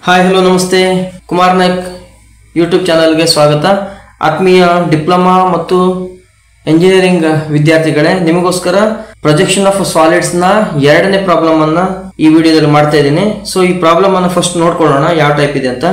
hi hello ನಮಸ್ತೆ Kumar Naik YouTube ಚಾನಲ್ಗೆ ಸ್ವಾಗತ ಆತ್ಮೀಯ ಡಿಪ್ಲೊಮಾ ಮತ್ತು ಎಂಜಿನಿಯರಿಂಗ್ ವಿದ್ಯಾರ್ಥಿಗಳೇ ನಿಮಗೋಸ್ಕರ ಪ್ರೊಜೆಕ್ಷನ್ ಆಫ್ ಸಾಲಿಡ್ಸ್ ನ ಎರಡನೇ ಪ್ರಾಬ್ಲಮ್ ಅನ್ನ ಈ ವಿಡಿಯೋದಲ್ಲಿ ಮಾಡ್ತಾ ಇದ್ದೀನಿ ಸೊ ಈ ಪ್ರಾಬ್ಲಮ್ ಅನ್ನ ಫಸ್ಟ್ ನೋಡ್ಕೊಳ್ಳೋಣ ಯಾವ ಟೈಪ್ ಇದೆ ಅಂತ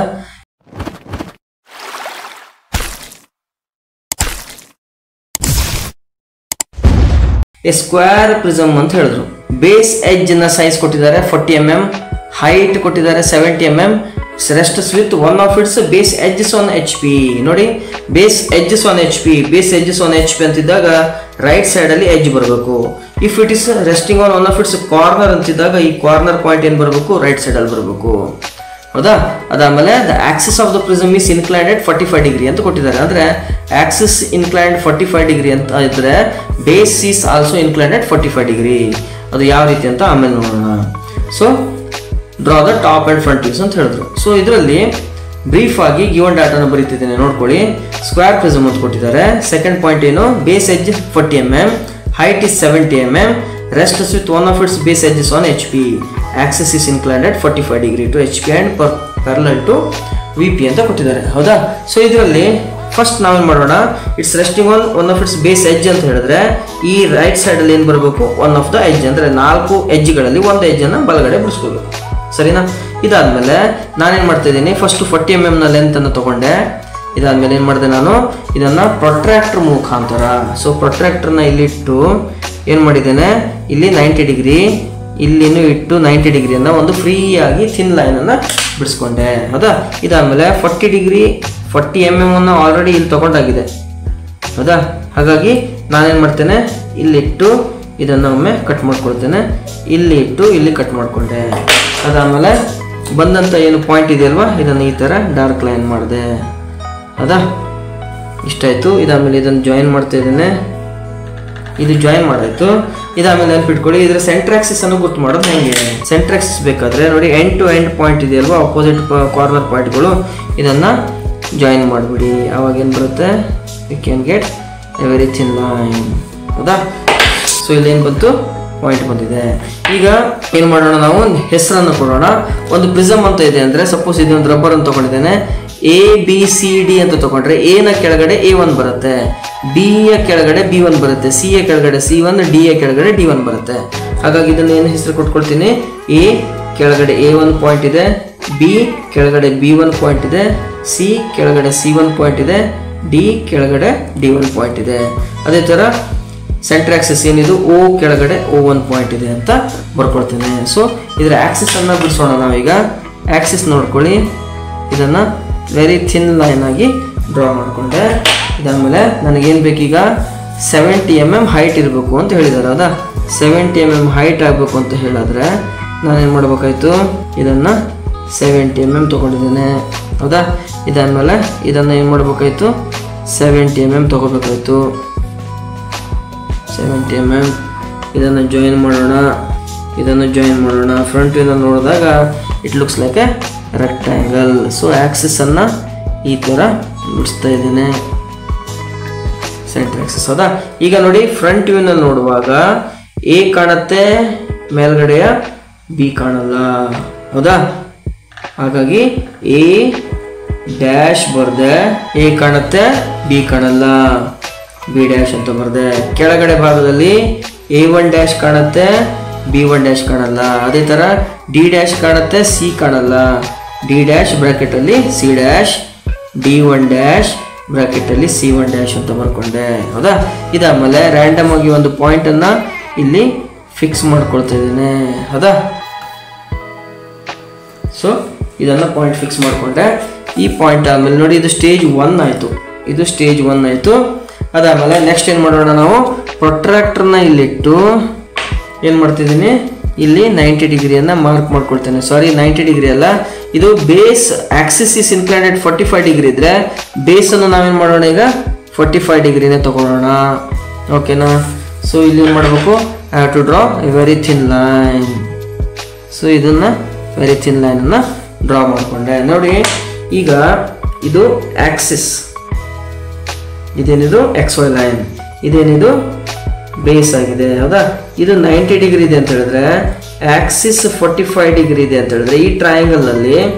ಎ ಸ್ಕ್ವೇರ್ ಪ್ರಿಸಮ್ ಅಂತ ಹೇಳಿದ್ರು ಬೇಸ್ ಎಜ್ ನ ಸೈಜ್ ಕೊಟ್ಟಿದ್ದಾರೆ ಫೋರ್ಟಿ ಎಂ ಎಂ ಹೈಟ್ ಕೊಟ್ಟಿದ್ದಾರೆ seventy m m rests with one of its base edges on H P ನೋಡಿ base edges on H P base edges on H P ಅಂತಿದ್ದಾಗ right side ಅಲ್ಲಿ edge ಬರಬೇಕು if it is resting on one of its corner ಅಂತಿದ್ದಾಗ ಈ corner point ಏನ್ ಬರಬೇಕು right side ಅಲ್ಲಿ ಬರಬೇಕು ಹೌದಾ ಅದಾದ್ಮೇಲೆ the axis of the prism is inclined forty five degree ಅಂತ ಕೊಟ್ಟಿದ್ದಾರೆ ಅಂದ್ರೆ axis inclined forty five degree ಅಂತ ಇದ್ರೆ base is also inclined forty five degree ಅದು ಯಾವ ರೀತಿ ಅಂತ ಆಮೇಲೆ ನೋಡೋಣ so draw the top and front views ಅಂತ ಹೇಳಿದ್ರು ಸೊ ಇದರಲ್ಲಿ ಬ್ರೀಫ್ ಆಗಿ ಗಿವನ್ ಡಾಟಾನ ಬರೀತಿದ್ದೇನೆ ನೋಡ್ಕೊಳ್ಳಿ ಸ್ಕ್ವೇರ್ ಪ್ರಿಸಮ್ ಅಂತ ಕೊಟ್ಟಿದ್ದಾರೆ ಸೆಕೆಂಡ್ ಪಾಯಿಂಟ್ ಏನು base edge forty m m height is seventy m m rest with one of its base edges on H P axis is inclined forty five degree to H P and per parallel to V P ಅಂತ ಕೊಟ್ಟಿದ್ದಾರೆ ಹೌದಾ so ಇದರಲ್ಲಿ first ನಾವೇನು ಮಾಡೋಣ it's resting on one of its base edge ಅಂತ ಹೇಳಿದ್ರೆ ಈ right ಸೈಡಲ್ಲಿ ಏನು ಬರಬೇಕು ಒನ್ ಆಫ್ ದ ಎಜ್ ಅಂದರೆ ನಾಲ್ಕು ಎಜ್ಗಳಲ್ಲಿ ಒಂದು ಎಜ್ಜನ್ನು ಬಲಗಡೆ ಬಿಡಿಸ್ಕೋಬೇಕು ಸರಿನಾ ಇದಾದ್ಮೇಲೆ ನಾನೇನು ಮಾಡ್ತಾ ಇದ್ದೀನಿ ಫಸ್ಟ್ ಫೋರ್ಟಿ ಎಮ್ ಎಮ್ನ ಲೆಂತನ್ನು ತಗೊಂಡೆ ಇದಾದ್ಮೇಲೆ ಏನು ಮಾಡಿದೆ ನಾನು ಇದನ್ನು ಪ್ರೊಟ್ರಾಕ್ಟರ್ ಮುಖಾಂತರ ಸೊ ಪ್ರೊಟ್ರಾಕ್ಟರ್ನ ಇಲ್ಲಿಟ್ಟು ಏನು ಮಾಡಿದ್ದೇನೆ ಇಲ್ಲಿ ನೈಂಟಿ ಡಿಗ್ರಿ ಇಲ್ಲಿನೂ ಇಟ್ಟು ನೈಂಟಿ ಡಿಗ್ರಿಯನ್ನು ಒಂದು ಫ್ರೀಯಾಗಿ ಥಿನ್ ಲೈನನ್ನು ಬಿಡಿಸ್ಕೊಂಡೆ ಹೌದಾ ಇದಾದಮೇಲೆ forty degree forty m m ಅನ್ನು ಆಲ್ರೆಡಿ ಇಲ್ಲಿ ತಗೊಂಡಾಗಿದೆ ಹೌದಾ ಹಾಗಾಗಿ ನಾನೇನು ಮಾಡ್ತೇನೆ ಇಲ್ಲಿಟ್ಟು ಇದನ್ನು ಒಮ್ಮೆ ಕಟ್ ಮಾಡ್ಕೊಳ್ತೇನೆ ಇಲ್ಲಿ ಇಟ್ಟು ಇಲ್ಲಿ ಕಟ್ ಮಾಡಿಕೊಂಡೆ ಅದಾದಮೇಲೆ ಬಂದಂಥ ಏನು ಪಾಯಿಂಟ್ ಇದೆಯಲ್ವಾ ಇದನ್ನು ಈ ಥರ ಡಾರ್ಕ್ ಲೈನ್ ಮಾಡಿದೆ ಹೌದಾ ಇಷ್ಟಾಯಿತು ಇದಾದಮೇಲೆ ಇದನ್ನು ಜಾಯಿನ್ ಮಾಡ್ತಾ ಇದ್ದೇನೆ ಇದು ಜಾಯಿನ್ ಮಾಡಾಯ್ತು ಇದಾದ್ಮೇಲೆ ನೆನ್ಪಿಟ್ಕೊಳ್ಳಿ ಇದ್ರ ಸೆಂಟ್ರಾಕ್ಸಿಸ್ ಅನ್ನು ಗುರ್ತು ಮಾಡೋದು ಹೆಂಗೆ ಸೆಂಟ್ರಾಕ್ಸಿಸ್ ಬೇಕಾದ್ರೆ ನೋಡಿ ಎಂಡ್ ಟು ಎಂಡ್ ಪಾಯಿಂಟ್ ಇದೆಯಲ್ವಾ ಅಪೋಸಿಟ್ ಕಾರ್ನರ್ ಪಾಯಿಂಟ್ಗಳು ಇದನ್ನ ಜಾಯಿನ್ ಮಾಡಿಬಿಡಿ ಅವಾಗ ಏನು ಬರುತ್ತೆ you can get a very thin line ಹೌದಾ ಸೊ ಇಲ್ಲಿ ಏನು ಬಂತು ಪಾಯಿಂಟ್ ಬಂದಿದೆ ಈಗ ಏನು ಮಾಡೋಣ ನಾವು ಒಂದು ಹೆಸರನ್ನು ಕೊಡೋಣ ಒಂದು ಪ್ರಿಸಮ್ ಅಂತ ಇದೆ ಅಂದರೆ ಸಪೋಸ್ ಇದೊಂದು ರಬ್ಬರ್ ಅಂತ ತಗೊಂಡಿದ್ದೇನೆ ಎ ಬಿ ಸಿ ಡಿ ಅಂತ ತಗೊಂಡ್ರೆ ಎ ನ ಕೆಳಗಡೆ ಎ ಒನ್ ಬರುತ್ತೆ ಬಿ ಯ ಕೆಳಗಡೆ ಬಿ ಒನ್ ಬರುತ್ತೆ ಸಿ ಯ ಕೆಳಗಡೆ ಸಿ ಒನ್ ಡಿ ಯ ಕೆಳಗಡೆ ಡಿ ಒನ್ ಬರುತ್ತೆ ಹಾಗಾಗಿ ಇದನ್ನು ಏನು ಹೆಸರು ಕೊಟ್ಕೊಳ್ತೀನಿ ಎ ಕೆಳಗಡೆ ಎ ಒನ್ ಪಾಯಿಂಟ್ ಇದೆ ಬಿ ಕೆಳಗಡೆ ಬಿ ಒನ್ ಪಾಯಿಂಟ್ ಇದೆ ಸಿ ಕೆಳಗಡೆ ಸಿ ಒನ್ ಪಾಯಿಂಟ್ ಇದೆ ಡಿ ಕೆಳಗಡೆ ಡಿ ಒನ್ ಪಾಯಿಂಟ್ ಇದೆ ಅದೇ ಥರ ಸೆಂಟರ್ ಆಕ್ಸಿಸ್ ಏನಿದು ಓ ಕೆಳಗಡೆ ಓ ಒನ್ ಪಾಯಿಂಟ್ ಇದೆ ಅಂತ ಬರ್ಕೊಳ್ತೇನೆ ಸೊ ಇದರ ಆಕ್ಸಿಸ್ ಅನ್ನ ಬಿಡಿಸೋಣ ನಾವೀಗ ಆಕ್ಸಿಸ್ ನೋಡ್ಕೊಳ್ಳಿ ಇದನ್ನ ವೆರಿ ಥಿನ್ ಲೈನ್ ಆಗಿ ಡ್ರಾ ಮಾಡಿಕೊಂಡೆ ಇದಾದಮೇಲೆ ನನಗೇನು ಬೇಕೀಗ ಸೆವೆಂಟಿ ಎಮ್ ಎಮ್ ಹೈಟ್ ಇರಬೇಕು ಅಂತ ಹೇಳಿದ್ದಾರೆ ಹೌದಾ ಸೆವೆಂಟಿ ಎಮ್ ಎಮ್ ಹೈಟ್ ಆಗಬೇಕು ಅಂತ ಹೇಳಿದ್ರೆ ನಾನೇನು ಮಾಡಬೇಕಾಯ್ತು ಇದನ್ನು ಸೆವೆಂಟಿ ಎಮ್ ಎಮ್ ತೊಗೊಂಡಿದ್ದೇನೆ ಹೌದಾ ಇದಾದಮೇಲೆ ಇದನ್ನು ಏನು ಮಾಡಬೇಕಾಯ್ತು ಸೆವೆಂಟಿ ಎಮ್ ಎಮ್ ತೊಗೋಬೇಕಾಯ್ತು ಸೆವೆಂಟಿ ಎಮ್ ಎಮ್ ಇದನ್ನು ಜಾಯಿನ್ ಮಾಡೋಣ ಇದನ್ನು ಜಾಯಿನ್ ಮಾಡೋಣ ಫ್ರಂಟ್ ವ್ಯೂನಲ್ಲಿ ನೋಡಿದಾಗ it looks like a rectangle so ಆ್ಯಕ್ಸಿಸನ್ನು ಈ ಥರ ಬಿಡಿಸ್ತಾ ಇದ್ದೇನೆ ಸೆಂಟರ್ ಆಕ್ಸಿಸ್ ಹೌದಾ ಈಗ ನೋಡಿ ಫ್ರಂಟ್ ವ್ಯೂನಲ್ಲಿ ನೋಡುವಾಗ ಎ ಕಾಣುತ್ತೆ ಮೇಲ್ಗಡೆಯ ಬಿ ಕಾಣಲ್ಲ ಹೌದಾ ಹಾಗಾಗಿ ಎ ಡ್ಯಾಶ್ ಬರ್ದೆ ಎ ಕಾಣುತ್ತೆ ಬಿ ಕಾಣಲ್ಲ ಬಿ ಡ್ಯಾಶ್ ಅಂತ ಬರ್ದೆ ಕೆಳಗಡೆ ಭಾಗದಲ್ಲಿ ಎ ಒನ್ ಡ್ಯಾಶ್ ಕಾಣುತ್ತೆ ಬಿ ಒನ್ ಡ್ಯಾಶ್ ಕಾಣಲ್ಲ ಅದೇ ಥರ ಡಿ ಡ್ಯಾಶ್ ಕಾಣುತ್ತೆ ಸಿ ಕಾಣಲ್ಲ ಡಿ ಡ್ಯಾಶ್ ಬ್ರಾಕೆಟಲ್ಲಿ C dash D one dash ಬ್ರಾಕೆಟಲ್ಲಿ ಸಿ ಒನ್ ಡ್ಯಾಶ್ ಅಂತ ಬರ್ಕೊಂಡೆ ಹೌದಾ ಇದಾದ್ಮೇಲೆ ರ್ಯಾಂಡಮ್ ಆಗಿ ಒಂದು ಪಾಯಿಂಟನ್ನು ಇಲ್ಲಿ ಫಿಕ್ಸ್ ಮಾಡ್ಕೊಳ್ತಾ ಇದ್ದೇನೆ ಹೌದಾ ಸೊ ಇದನ್ನು ಪಾಯಿಂಟ್ ಫಿಕ್ಸ್ ಮಾಡಿಕೊಂಡೆ ಈ ಪಾಯಿಂಟ್ ಆದಮೇಲೆ ನೋಡಿ ಇದು ಸ್ಟೇಜ್ ಒನ್ ಆಯಿತು ಇದು ಸ್ಟೇಜ್ ಒನ್ ಆಯಿತು ಅದಾದಮೇಲೆ ನೆಕ್ಸ್ಟ್ ಏನು ಮಾಡೋಣ ನಾವು ಪ್ರೊಟ್ರಾಕ್ಟರ್ನ ಇಲ್ಲಿಟ್ಟು ಏನು ಮಾಡ್ತಿದ್ದೀನಿ ಇಲ್ಲಿ ನೈಂಟಿ ಡಿಗ್ರಿಯನ್ನು ಮಾರ್ಕ್ ಮಾಡ್ಕೊಳ್ತೇನೆ ಸಾರಿ ನೈಂಟಿ ಡಿಗ್ರಿ ಅಲ್ಲ ಇದು base axis is inclined forty five degree ಇದ್ರೆ ಬೇಸನ್ನು ನಾವೇನು ಮಾಡೋಣ ಈಗ ಫಾರ್ಟಿ ಫೈವ್ ಡಿಗ್ರಿನೇ ತಗೊಳ್ಳೋಣ ಓಕೆನಾ ಸೊ ಇಲ್ಲಿ ಏನು ಮಾಡಬೇಕು I have to draw a very thin line so ಇದನ್ನು ವೆರಿ ಥಿನ್ ಲೈನನ್ನು ಡ್ರಾ ಮಾಡಿಕೊಂಡೆ ನೋಡಿ ಈಗ ಇದು ಆಕ್ಸಿಸ್ ಇದೇನಿದು ಎಕ್ಸ್ ವೈ ಲೈನ್ ಇದೇನಿದು ಬೇಸ್ ಆಗಿದೆ ಹೌದಾ ಇದು ನೈಂಟಿ ಡಿಗ್ರಿ ಇದೆ ಅಂತ ಹೇಳಿದ್ರೆ ಆಕ್ಸಿಸ್ ಫೋರ್ಟಿ ಫೈವ್ ಡಿಗ್ರಿ ಇದೆ ಅಂತ ಹೇಳಿದ್ರೆ ಈ ಟ್ರಯಾಂಗಲ್ನಲ್ಲಿ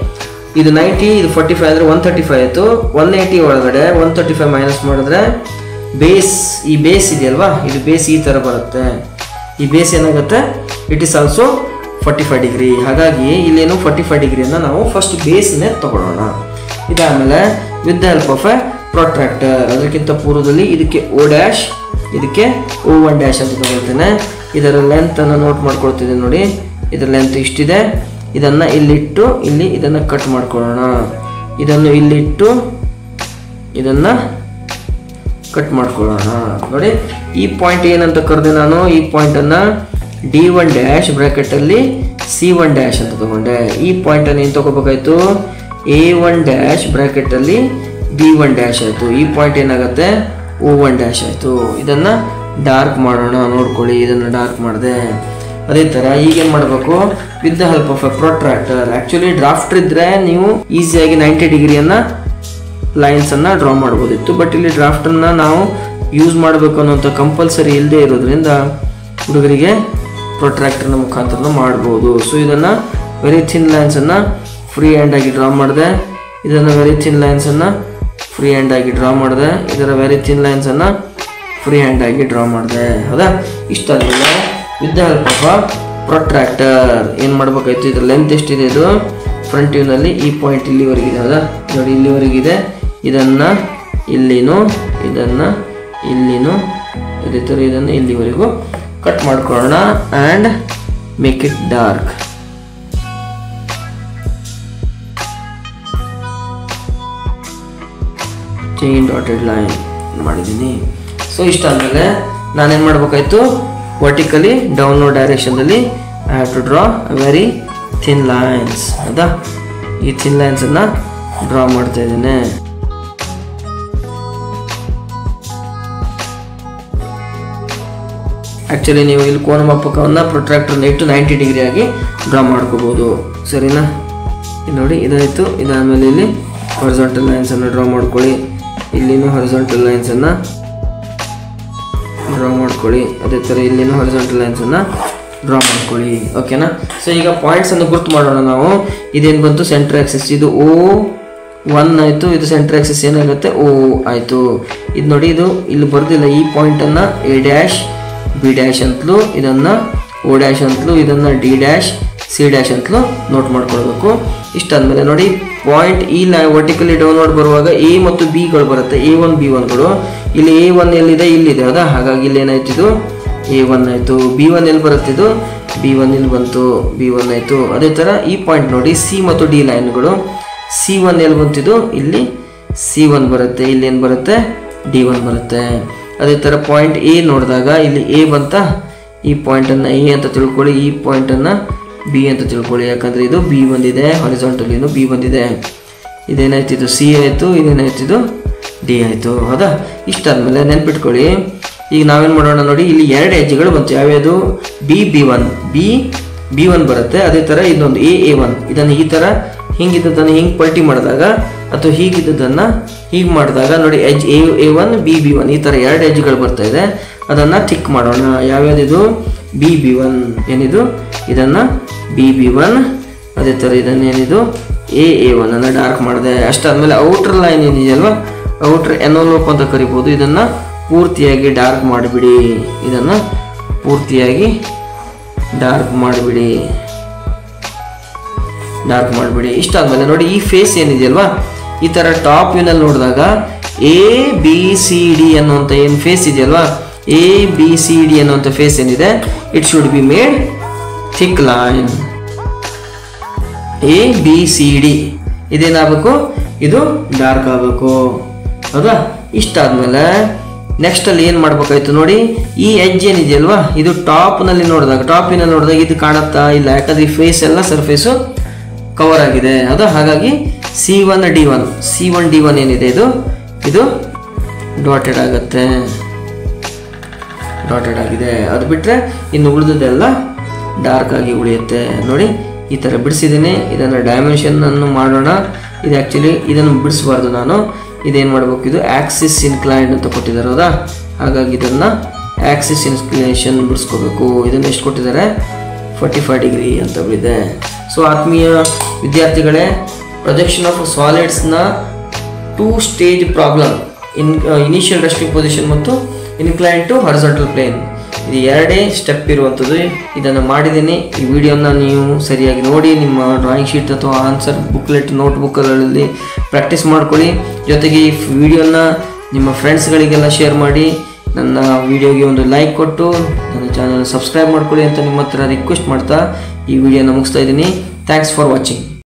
ಇದು ನೈಂಟಿ ಇದು ಫಾರ್ಟಿ ಫೈವ್ ಅಂದರೆ ಒನ್ ತರ್ಟಿ ಫೈವ್ ಆಯಿತು ಒನ್ ಏಯ್ಟಿ ಒಳಗಡೆ ಒನ್ ತರ್ಟಿ ಫೈವ್ ಮೈನಸ್ ಮಾಡಿದ್ರೆ ಬೇಸ್ ಈ ಬೇಸ್ ಇದೆಯಲ್ವಾ ಇದು ಬೇಸ್ ಈ ಥರ ಬರುತ್ತೆ ಈ ಬೇಸ್ ಏನಾಗುತ್ತೆ it is also forty five degree ಹಾಗಾಗಿ ಇಲ್ಲೇನು ಫಾರ್ಟಿ ಫೈವ್ ಡಿಗ್ರಿಯನ್ನು ನಾವು ಫಸ್ಟ್ ಬೇಸ್ನೇ ತಗೊಳ್ಳೋಣ ಇದಾದಮೇಲೆ with the help of a protractor ಅದಕ್ಕಿಂತ ಪೂರ್ವದಲ್ಲಿ ಇದಕ್ಕೆ ಓ ಡ್ಯಾಶ್ ಇದಕ್ಕೆ ಓ ಒನ್ ಡ್ಯಾಶ್ ಅಂತ ತಗೊಳ್ತೇನೆ ಇದರ ಲೆಂತನ್ನು ನೋಟ್ ಮಾಡ್ಕೊಳ್ತಿದ್ದೀನಿ ನೋಡಿ ಇದರ ಲೆಂತ್ ಇಷ್ಟಿದೆ ಇದನ್ನು ಇಲ್ಲಿಟ್ಟು ಇಲ್ಲಿ ಇದನ್ನು ಕಟ್ ಮಾಡ್ಕೊಳ್ಳೋಣ ಇದನ್ನು ಇಲ್ಲಿಟ್ಟು ಇದನ್ನು ಕಟ್ ಮಾಡ್ಕೊಳ್ಳೋಣ ನೋಡಿ ಈ ಪಾಯಿಂಟ್ ಏನಂತ ಕರೆದೆ ನಾನು ಈ ಪಾಯಿಂಟನ್ನು ಡಿ ಒನ್ ಡ್ಯಾಶ್ ಬ್ರ್ಯಾಕೆಟಲ್ಲಿ ಸಿ ಒನ್ ಡ್ಯಾಶ್ ಅಂತ ತಗೊಂಡೆ ಈ ಪಾಯಿಂಟನ್ನು ಏನು ತಗೋಬೇಕಾಯ್ತು ಎ ಒನ್ ಡ್ಯಾಶ್ ಬ್ರ್ಯಾಕೆಟಲ್ಲಿ ಬಿ ಒನ್ ಡ್ಯಾಶ್ ಆಯಿತು ಈ ಪಾಯಿಂಟ್ ಏನಾಗುತ್ತೆ ಓ ಒನ್ ಡ್ಯಾಶ್ ಆಯಿತು ಇದನ್ನು ಡಾರ್ಕ್ ಮಾಡೋಣ ನೋಡ್ಕೊಳ್ಳಿ ಇದನ್ನು ಡಾರ್ಕ್ ಮಾಡಿದೆ ಅದೇ ಥರ ಈಗೇನು ಮಾಡಬೇಕು with the help of a protractor actually drafter ಇದ್ದರೆ ನೀವು ಈಸಿಯಾಗಿ ನೈಂಟಿ ಡಿಗ್ರಿಯನ್ನು ಲೈನ್ಸನ್ನು ಡ್ರಾ ಮಾಡ್ಬೋದಿತ್ತು ಬಟ್ ಇಲ್ಲಿ ಡ್ರಾಫ್ಟನ್ನು ನಾವು ಯೂಸ್ ಮಾಡಬೇಕು ಅನ್ನೋಂಥ ಕಂಪಲ್ಸರಿ ಇಲ್ಲದೆ ಇರೋದ್ರಿಂದ ಹುಡುಗರಿಗೆ ಪ್ರೊಟ್ರಾಕ್ಟರ್ನ ಮುಖಾಂತರ ಮಾಡ್ಬೋದು ಸೊ ಇದನ್ನು ವೆರಿ ಥಿನ್ ಲೈನ್ಸನ್ನು ಫ್ರೀ ಹ್ಯಾಂಡಾಗಿ ಡ್ರಾ ಮಾಡಿದೆ ಇದನ್ನು ವೆರಿ ಥಿನ್ ಲೈನ್ಸನ್ನು ಫ್ರೀ ಹ್ಯಾಂಡಾಗಿ ಡ್ರಾ ಮಾಡಿದೆ ಇದರ ವೆರಿ ಥಿನ್ ಲೈನ್ಸನ್ನು ಫ್ರೀ ಹ್ಯಾಂಡಾಗಿ ಡ್ರಾ ಮಾಡಿದೆ ಹೌದಾ ಇಷ್ಟಾದಮೇಲೆ with the help of protractor ಏನು ಮಾಡ್ಬೇಕಾಯ್ತು ಇದ್ರ ಲೆಂತ್ ಎಷ್ಟಿದೆ ಇದು ಫ್ರಂಟ್ ವ್ಯೂನಲ್ಲಿ ಈ ಪಾಯಿಂಟ್ ಇಲ್ಲಿವರೆಗಿದೆ ಹೌದಾ ನೋಡಿ ಇಲ್ಲಿವರೆಗಿದೆ ಇದನ್ನು ಇಲ್ಲಿನೂ ಇದನ್ನು ಇಲ್ಲಿನೂ ಅದೇ ಥರ ಇದನ್ನು ಇಲ್ಲಿವರೆಗೂ ಕಟ್ ಮಾಡ್ಕೊಳ್ಳೋಣ and make it dark chain dotted line ಮಾಡಿದ್ದೀನಿ ಸೊ ಇಷ್ಟ ಆದಮೇಲೆ ನಾನೇನು ಮಾಡಬೇಕಾಯ್ತು ವರ್ಟಿಕಲಿ ಡೌನ್ಲೋಡ್ ಡೈರೆಕ್ಷನ್ದಲ್ಲಿ I have to draw very thin lines ಹೌದಾ ಈ ಥಿನ್ ಲೈನ್ಸನ್ನು ಡ್ರಾ ಮಾಡ್ತಾ ಇದ್ದೇನೆ ಆ್ಯಕ್ಚುಲಿ ನೀವು ಇಲ್ಲಿ ಕೋನ ಮಾಪಕವನ್ನು ಪ್ರೊಟ್ರಾಕ್ಟರ್ನ ಇಟ್ಟು ನೈಂಟಿ ಡಿಗ್ರಿ ಆಗಿ ಡ್ರಾ ಮಾಡ್ಕೋಬೋದು ಸರಿನಾ ಇಲ್ಲಿ ನೋಡಿ ಇದಾಯಿತು ಇದಾದಮೇಲೆ ಇಲ್ಲಿ ಹೊರಿಸಾಂಟಲ್ ಲೈನ್ಸನ್ನು ಡ್ರಾ ಮಾಡ್ಕೊಳ್ಳಿ ಇಲ್ಲಿನೂ ಹೊರಿಸಾಂಟಲ್ ಲೈನ್ಸನ್ನು ಡ್ರಾ ಮಾಡ್ಕೊಳ್ಳಿ ಅದೇ ಥರ ಇಲ್ಲಿನೂ ಹೊರಿಸಾಂಟಲ್ ಲೈನ್ಸನ್ನು ಡ್ರಾ ಮಾಡ್ಕೊಳ್ಳಿ ಓಕೆನಾ ಸೊ ಈಗ ಪಾಯಿಂಟ್ಸನ್ನು ಗುರ್ತು ಮಾಡೋಣ ನಾವು ಇದೇನು ಬಂತು ಸೆಂಟ್ರ್ ಆಕ್ಸಿಸ್ ಇದು ಓ ಒನ್ ಆಯಿತು ಇದು ಸೆಂಟ್ರ್ ಆಕ್ಸಿಸ್ ಏನಾಗುತ್ತೆ ಓ ಆಯಿತು ಇದು ನೋಡಿ ಇದು ಇಲ್ಲಿ ಬರ್ದಿಲ್ಲ ಈ ಪಾಯಿಂಟನ್ನು ಎ ಡ್ಯಾಶ್ ಬಿ ಡ್ಯಾಶ್ ಅಂತಲೂ ಇದನ್ನು ಓ ಡ್ಯಾಶ್ ಅಂತಲೂ ಇದನ್ನು ಡಿ ಡ್ಯಾಶ್ ಸಿ ಡ್ಯಾಶ್ ಅಂತಲೂ ನೋಟ್ ಮಾಡ್ಕೊಳ್ಬೇಕು ಇಷ್ಟಾದ್ಮೇಲೆ ನೋಡಿ ಪಾಯಿಂಟ್ ಈ ಲೈ ವರ್ಟಿಕಲಿ ಡೌನ್ಲೋಡ್ ಬರುವಾಗ ಎ ಮತ್ತು ಬಿಗಳು ಬರುತ್ತೆ ಎ ಒನ್ ಬಿ ಒನ್ಗಳು ಇಲ್ಲಿ ಎ ಒನ್ ಎಲ್ಲಿದೆ ಇಲ್ಲಿದೆ ಹೌದಾ ಹಾಗಾಗಿ ಇಲ್ಲಿ ಏನಾಯ್ತು ಇದು ಎ ಒನ್ ಆಯಿತು ಬಿ ಒನ್ ಎಲ್ಲಿ ಬರುತ್ತೆ ಇದು ಬಿ ಒನ್ ಇಲ್ಲಿ ಬಂತು ಬಿ ಒನ್ ಆಯಿತು ಅದೇ ಥರ ಈ ಪಾಯಿಂಟ್ ನೋಡಿ ಸಿ ಮತ್ತು ಡಿ ಲೈನ್ಗಳು ಸಿ ಒನ್ ಎಲ್ಲಿ ಬಂತಿದ್ದು ಇಲ್ಲಿ ಸಿ ಒನ್ ಬರುತ್ತೆ ಇಲ್ಲಿ ಏನು ಬರುತ್ತೆ ಡಿ ಒನ್ ಬರುತ್ತೆ ಅದೇ ಥರ ಪಾಯಿಂಟ್ ಎ ನೋಡಿದಾಗ ಇಲ್ಲಿ ಎ ಬಂತ ಈ ಪಾಯಿಂಟನ್ನು ಎ ಅಂತ ತಿಳ್ಕೊಳ್ಳಿ ಈ ಪಾಯಿಂಟನ್ನು ಬಿ ಅಂತ ತಿಳ್ಕೊಳ್ಳಿ ಯಾಕಂದರೆ ಇದು ಬಿ ಬಂದಿದೆ ಹಾರಿಸಾಂಟಲಿನು ಬಿ ಬಂದಿದೆ ಇದೇನಾಯ್ತು ಇದು ಸಿ ಆಯಿತು ಇದೇನಾಯ್ತು ಇದು ಡಿ ಆಯಿತು ಹೌದಾ ಇಷ್ಟಾದ್ಮೇಲೆ ನೆನ್ಪಿಟ್ಕೊಳ್ಳಿ ಈಗ ನಾವೇನು ಮಾಡೋಣ ನೋಡಿ ಇಲ್ಲಿ ಎರಡು ಹೆಜ್ಜೆಗಳು ಬಂತು ಯಾವ್ಯಾವುದು B B one B B one ಬರುತ್ತೆ ಅದೇ ಥರ ಇನ್ನೊಂದು ಎ ಎ ಒನ್ ಇದನ್ನು ಈ ಥರ ಹಿಂಗಿದ್ದದನ್ನು ಹಿಂಗೆ ಪಲ್ಟಿ ಮಾಡಿದಾಗ ಅಥವಾ ಹೀಗಿದ್ದದನ್ನು ಹೀಗೆ ಮಾಡಿದಾಗ ನೋಡಿ edge A A one B B one ಈ ಥರ ಎರಡು ಎಜ್ಗಳು ಬರ್ತಾ ಇದೆ ಅದನ್ನು ಟಿಕ್ ಮಾಡೋಣ ಯಾವ್ಯಾವುದಿದು ಬಿ ಬಿ ಒನ್ ಏನಿದು ಇದನ್ನು ಬಿ ಬಿ ಒನ್ ಅದೇ ಥರ ಇದನ್ನೇನಿದು ಎ ಎ ಒನ್ ಅನ್ನು ಡಾರ್ಕ್ ಮಾಡಿದೆ ಅಷ್ಟಾದ್ಮೇಲೆ ಔಟ್ರ್ ಲೈನ್ ಏನಿದೆಯಲ್ವ ಔಟ್ರ್ ಎನೋಲೋಪ್ ಅಂತ ಕರಿಬೋದು ಇದನ್ನು ಪೂರ್ತಿಯಾಗಿ ಡಾರ್ಕ್ ಮಾಡಿಬಿಡಿ ಇದನ್ನು ಪೂರ್ತಿಯಾಗಿ ಡಾರ್ಕ್ ಮಾಡಿಬಿಡಿ ಡಾರ್ಕ್ ಮಾಡಿಬಿಡಿ ಇಷ್ಟಾದ್ಮೇಲೆ ನೋಡಿ ಈ ಫೇಸ್ ಏನಿದೆಯಲ್ವಾ ಈ ಥರ ಟಾಪ್ ವ್ಯೂನಲ್ಲಿ ನೋಡಿದಾಗ ಎ ಬಿ ಸಿ ಡಿ ಅನ್ನುವಂಥ ಏನು ಫೇಸ್ ಇದೆಯಲ್ವಾ ಎ ಬಿ ಸಿ ಡಿ ಅನ್ನುವಂಥ ಫೇಸ್ ಏನಿದೆ it should be made thick line A B C D ಇದೇನಾಗಬೇಕು ಇದು ಡಾರ್ಕ್ ಆಗಬೇಕು ಹೌದಾ ಇಷ್ಟಾದ್ಮೇಲೆ ನೆಕ್ಸ್ಟ್ ಅಲ್ಲಿ ಏನು ಮಾಡ್ಬೇಕಾಯ್ತು ನೋಡಿ ಈ ಎಜ್ ಏನಿದೆಯಲ್ವಾ ಇದು ಟಾಪ್ನಲ್ಲಿ ನೋಡಿದಾಗ ಟಾಪಿನಲ್ಲಿ ನೋಡಿದಾಗ ಇದು ಕಾಣುತ್ತಾ ಇಲ್ಲ ಯಾಕಂದ್ರೆ ಈ ಫೇಸ್ ಎಲ್ಲ ಸರ್ಫೇಸು ಕವರ್ ಆಗಿದೆ ಹೌದಾ ಹಾಗಾಗಿ C one D one C one D one ಏನಿದೆ ಇದು ಇದು ಡಾಟೆಡ್ ಆಗುತ್ತೆ ಡಾಟೆಡ್ ಆಗಿದೆ ಅದು ಬಿಟ್ಟರೆ ಇನ್ನು ಉಳಿದದೆಲ್ಲ ಡಾರ್ಕ್ ಆಗಿ ಉಳಿಯುತ್ತೆ ನೋಡಿ ಈ ಥರ ಬಿಡಿಸಿದ್ದೀನಿ ಇದನ್ನು ಡೈಮೆನ್ಷನನ್ನು ಮಾಡೋಣ ಇದು ಆ್ಯಕ್ಚುಲಿ ಇದನ್ನು ಬಿಡಿಸಬಾರ್ದು ನಾನು ಇದೇನು ಮಾಡಬೇಕು ಇದು ಆಕ್ಸಿಸ್ ಇನ್ಕ್ಲೈನ್ಡ್ ಅಂತ ಕೊಟ್ಟಿದ್ದಾರೆ ಹೌದಾ ಹಾಗಾಗಿ ಇದನ್ನು ಆಕ್ಸಿಸ್ ಇನ್ಕ್ಲಿನೇಷನ್ ಬಿಡಿಸ್ಕೋಬೇಕು ಇದನ್ನು ಎಷ್ಟು ಕೊಟ್ಟಿದ್ದಾರೆ ಫಾರ್ಟಿ ಫೈವ್ ಡಿಗ್ರಿ ಅಂತ ಇದೆ ಸೊ ಆತ್ಮೀಯ ವಿದ್ಯಾರ್ಥಿಗಳೇ ಪ್ರೊಜೆಕ್ಷನ್ ಆಫ್ ಸಾಲಿಡ್ಸ್ನ two stage problem in initial resting position ಮತ್ತು ಇನ್ಕ್ಲೈನ್ ಟು ಹಾರಿಸಾಂಟಲ್ ಪ್ಲೇನ್ ಇದು ಎರಡೇ ಸ್ಟೆಪ್ ಇರುವಂಥದ್ದು ಇದನ್ನು ಮಾಡಿದ್ದೀನಿ ಈ ವಿಡಿಯೋನ ನೀವು ಸರಿಯಾಗಿ ನೋಡಿ ನಿಮ್ಮ ಡ್ರಾಯಿಂಗ್ ಶೀಟ್ ಅಥವಾ ಆನ್ಸರ್ ಬುಕ್ಲೆಟ್ ನೋಟ್ಬುಕ್ಗಳಲ್ಲಿ ಪ್ರಾಕ್ಟೀಸ್ ಮಾಡ್ಕೊಳ್ಳಿ ಜೊತೆಗೆ ಈ ವಿಡಿಯೋನ ನಿಮ್ಮ ಫ್ರೆಂಡ್ಸ್ಗಳಿಗೆಲ್ಲ ಶೇರ್ ಮಾಡಿ ನನ್ನ ವಿಡಿಯೋಗೆ ಒಂದು ಲೈಕ್ ಕೊಟ್ಟು ನನ್ನ ಚಾನಲ್ ಸಬ್ಸ್ಕ್ರೈಬ್ ಮಾಡ್ಕೊಳ್ಳಿ ಅಂತ ನಿಮ್ಮ ಹತ್ರ ರಿಕ್ವೆಸ್ಟ್ ಮಾಡ್ತಾ ಈ ವಿಡಿಯೋನ ಮುಗಿಸ್ತಾ ಇದ್ದೀನಿ ಥ್ಯಾಂಕ್ಸ್ ಫಾರ್ ವಾಚಿಂಗ್